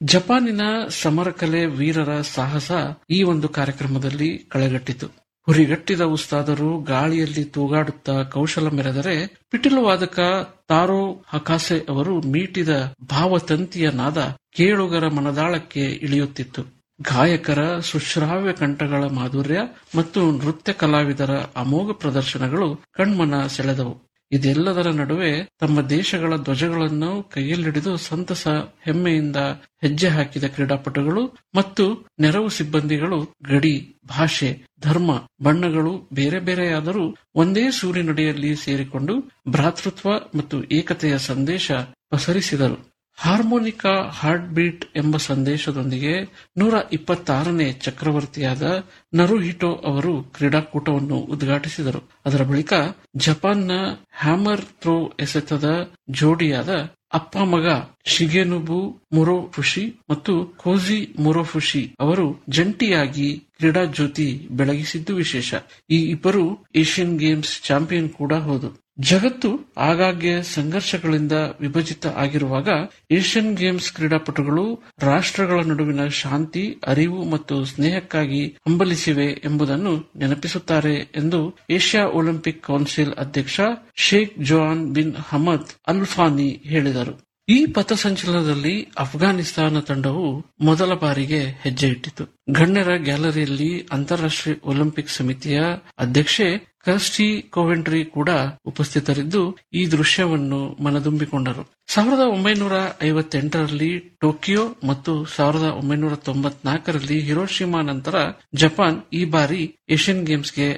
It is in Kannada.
ಜಪಾನಿನ ಸಮರಕಲೆ ವೀರರ ಸಾಹಸ ಈ ಒಂದು ಕಾರ್ಯಕ್ರಮದಲ್ಲಿ ಕಳೆಗಟ್ಟಿತು ಹುರಿಗಟ್ಟಿದ ಉಸ್ತಾದರು ಗಾಳಿಯಲ್ಲಿ ತೂಗಾಡುತ್ತಾ ಕೌಶಲ ಮೆರೆದರೆ ಪಿಟೀಲು ವಾದಕ ತಾರೋ ಹಕಾಸೆ ಅವರು ಮೀಟಿದ ಭಾವತಂತಿಯ ನಾದ ಕೇಳುಗರ ಮನದಾಳಕ್ಕೆ ಇಳಿಯುತ್ತಿತ್ತು ಗಾಯಕರ ಸುಶ್ರಾವ್ಯ ಕಂಠಗಳ ಮಾಧುರ್ಯ ಮತ್ತು ನೃತ್ಯ ಕಲಾವಿದರ ಅಮೋಘ ಪ್ರದರ್ಶನಗಳು ಕಣ್ಮನ ಸೆಳೆದವು ಇದೆಲ್ಲದರ ನಡುವೆ ತಮ್ಮ ದೇಶಗಳ ಧ್ವಜಗಳನ್ನು ಕೈಯಲ್ಲಿಡಿದು ಸಂತಸ ಹೆಮ್ಮೆಯಿಂದ ಹೆಜ್ಜೆ ಹಾಕಿದ ಕ್ರೀಡಾಪಟುಗಳು ಮತ್ತು ನೆರವು ಸಿಬ್ಬಂದಿಗಳು ಗಡಿ ಭಾಷೆ ಧರ್ಮ ಬಣ್ಣಗಳು ಬೇರೆ ಬೇರೆಯಾದರೂ ಒಂದೇ ಸೂರಿನಡಿಯಲ್ಲಿ ಸೇರಿಕೊಂಡು ಭ್ರಾತೃತ್ವ ಮತ್ತು ಏಕತೆಯ ಸಂದೇಶ ಪಸರಿಸಿದರು ಹಾರ್ಮೋನಿಕಾ ಹಾರ್ಟ್ ಬೀಟ್ ಎಂಬ ಸಂದೇಶದೊಂದಿಗೆ ನೂರ ಇಪ್ಪತ್ತಾರನೇ ಚಕ್ರವರ್ತಿಯಾದ ನರುಹಿಟೋ ಅವರು ಕ್ರೀಡಾಕೂಟವನ್ನು ಉದ್ಘಾಟಿಸಿದರು ಅದರ ಬಳಿಕ ಜಪಾನ್ನ ಹ್ಯಾಮರ್ ಥ್ರೋ ಎಸೆತದ ಜೋಡಿಯಾದ ಅಪ್ಪ ಮಗ ಶಿಗೆನುಬು ಮುರೋಫುಶಿ ಮತ್ತು ಕೋಜಿ ಮುರೋಫುಶಿ ಅವರು ಜಂಟಿಯಾಗಿ ಕ್ರೀಡಾ ಜ್ಯೋತಿ ಬೆಳಗಿಸಿದ್ದು ವಿಶೇಷ ಈ ಇಬ್ಬರು ಏಷ್ಯನ್ ಗೇಮ್ಸ್ ಚಾಂಪಿಯನ್ ಕೂಡ ಹೌದು ಜಗತ್ತು ಆಗಾಗ್ಗೆ ಸಂಘರ್ಷಗಳಿಂದ ವಿಭಜಿತ ಆಗಿರುವಾಗ ಏಷ್ಯನ್ ಗೇಮ್ಸ್ ಕ್ರೀಡಾಪಟುಗಳು ರಾಷ್ಟ್ರಗಳ ನಡುವಿನ ಶಾಂತಿ ಅರಿವು ಮತ್ತು ಸ್ನೇಹಕ್ಕಾಗಿ ಹಂಬಲಿಸಿವೆ ಎಂಬುದನ್ನು ನೆನಪಿಸುತ್ತಾರೆ ಎಂದು ಏಷ್ಯಾ ಒಲಿಂಪಿಕ್ ಕೌನ್ಸಿಲ್ ಅಧ್ಯಕ್ಷ Sheikh Joaan bin Hamad Al Thani ಹೇಳಿದರು ಈ ಪಥಸಂಚಲನದಲ್ಲಿ ಅಫ್ಘಾನಿಸ್ತಾನ ತಂಡವು ಮೊದಲ ಬಾರಿಗೆ ಹೆಜ್ಜೆ ಇಟ್ಟಿತು ಗಣ್ಯರ ಗ್ಯಾಲರಿಯಲ್ಲಿ ಅಂತಾರಾಷ್ಟ್ರೀಯ ಒಲಿಂಪಿಕ್ ಸಮಿತಿಯ ಅಧ್ಯಕ್ಷೆ ಕರ್ಸ್ಟಿ ಕೋವೆಂಟ್ರಿ ಕೂಡ ಉಪಸ್ಥಿತರಿದ್ದು ಈ ದೃಶ್ಯವನ್ನು ಮನದುಂಬಿಕೊಂಡರು ಸಾವಿರದ ಒಂಬೈನೂರ ಐವತ್ತೆಂಟರಲ್ಲಿ ಟೋಕಿಯೋ ಮತ್ತು ಸಾವಿರದ ಒಂಬೈನೂರ ತೊಂಬತ್ನಾಲ್ಕರಲ್ಲಿ ಹಿರೋಶಿಮಾ ನಂತರ ಜಪಾನ್ ಈ ಬಾರಿ ಏಷ್ಯನ್ ಗೇಮ್ಸ್ಗೆ